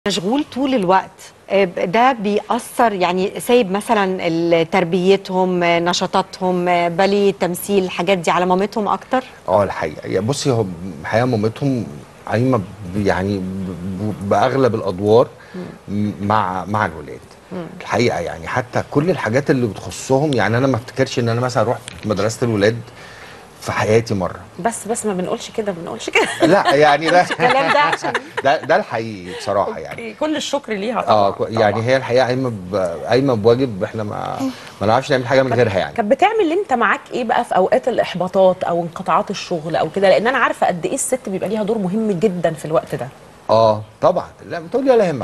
مشغول طول الوقت آه، ده بيأثر يعني سايب مثلا ال- تربيتهم آه، نشاطاتهم آه، بالي تمثيل الحاجات دي على مامتهم اكتر اه الحقيقه يعني بصي هو الحقيقه مامتهم قايمه ب- يعني ب- ب- باغلب الادوار م- مع مع الولاد الحقيقه يعني حتى كل الحاجات اللي بتخصهم يعني انا ما افتكرش ان انا مثلا رحت مدرسه الولاد في حياتي مره بس بس ما بنقولش كده ما بنقولش كده لا يعني ده الكلام ده عشان ده ده الحقيقي بصراحه يعني أوكي، كل الشكر ليها طبعا اه كو- يعني هي الحقيقه قايمه ب- قايمه بواجب احنا ما ما نعرفش نعمل حاجه من غيرها يعني كانت بتعمل انت معاك ايه بقى في اوقات الاحباطات او انقطاعات الشغل او كده لان انا عارفه قد ايه الست بيبقى ليها دور مهم جدا في الوقت ده اه طبعا لا بتقول لي ولا يهمك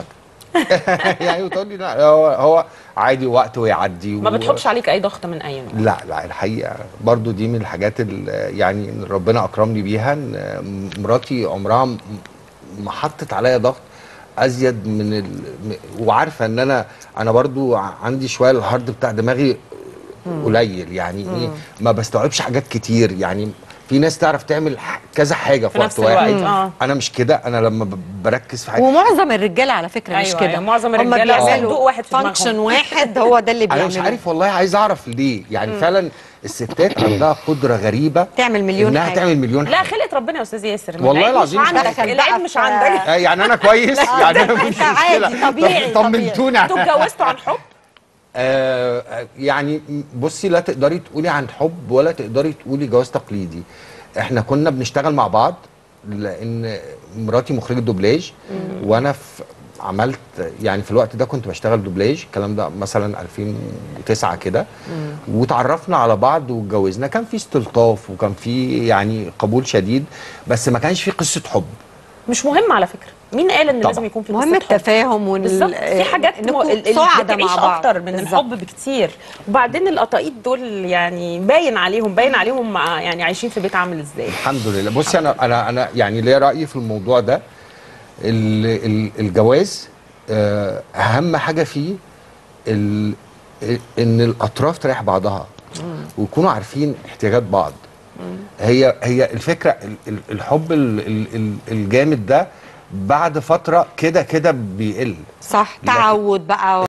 يعني بتقول لي لا هو هو عادي وقت ويعدي ما و- بتحطش عليك اي ضغط من اي نوع لا لا الحقيقه برضو دي من الحاجات اللي يعني إن ربنا اكرمني بيها ان مراتي عمرها م- ما حطت عليا ضغط ازيد من ال... م- وعارفه ان انا انا برضو ع- عندي شويه الهارد بتاع دماغي قليل يعني ايه ما بستوعبش حاجات كتير يعني في ناس تعرف تعمل ح- كذا حاجه في, في وقت نفس واحد الوقت، آه. انا مش كده انا لما ب- بركز في حاجه ومعظم الرجاله على فكره مش أيوة، كده أيوة، معظم هم الرجالة بيعملوا صندوق واحد في دماغهم. فانكشن واحد هو ده اللي انا بيعملوه مش عارف والله عايز اعرف ليه يعني فعلا الستات عندها قدره غريبه تعمل مليون انها حاجة. تعمل مليون لا حاجه خلقه ربنا يا استاذ ياسر والله العيب العظيم مش مش عندك دخل العيب بقى مش في- عندك آه، يعني انا كويس يعني انا مفيش أنت عادي، مشكله طبيعي، طب- طمنتوني انتوا اتجوزتوا عن حب آه آه، يعني بصي لا تقدري تقولي عن حب ولا تقدري تقولي جواز تقليدي احنا كنا بنشتغل مع بعض لان مراتي مخرجه دوبلاج وانا في عملت يعني في الوقت ده كنت بشتغل دوبلاج الكلام ده مثلا 2009 كده وتعرفنا على بعض واتجوزنا كان في استلطاف وكان في يعني قبول شديد بس ما كانش في قصه حب مش مهم على فكره مين قال ان طبعا. لازم يكون في مهم قصة حب؟ التفاهم وال بالظبط في حاجات انكم م... ال- سعداء بتعيش مع بعض اكتر من بالظبط. الحب بكتير وبعدين القطايط دول يعني باين عليهم باين عليهم مع يعني عايشين في بيت عامل ازاي الحمد لله بصي انا انا انا يعني ليا راي في الموضوع ده ال- ال- الجواز آه، اهم حاجه فيه ال- ان الاطراف تريح بعضها ويكونوا عارفين احتياجات بعض هي هي الفكره ال- ال- الحب ال- ال- ال- الجامد ده بعد فتره كده كده بيقل صح لكن- تعود بقى